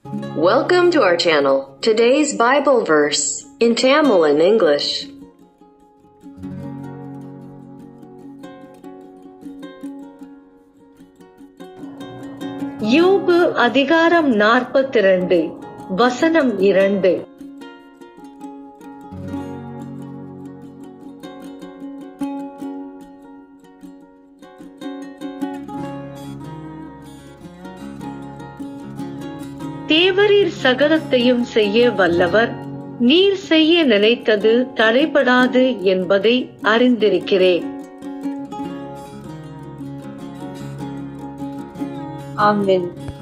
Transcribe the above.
Welcome to our channel. Today's Bible verse in Tamil and English. யோபு அதிகாரம் நாற்பத்திரண்டு வசனம் இரண்டு தேவரீர் சகலத்தையும் செய்ய வல்லவர் நீர் செய்ய நினைத்தது தடைபடாது என்பதை அறிந்திருக்கிறேன் Amen.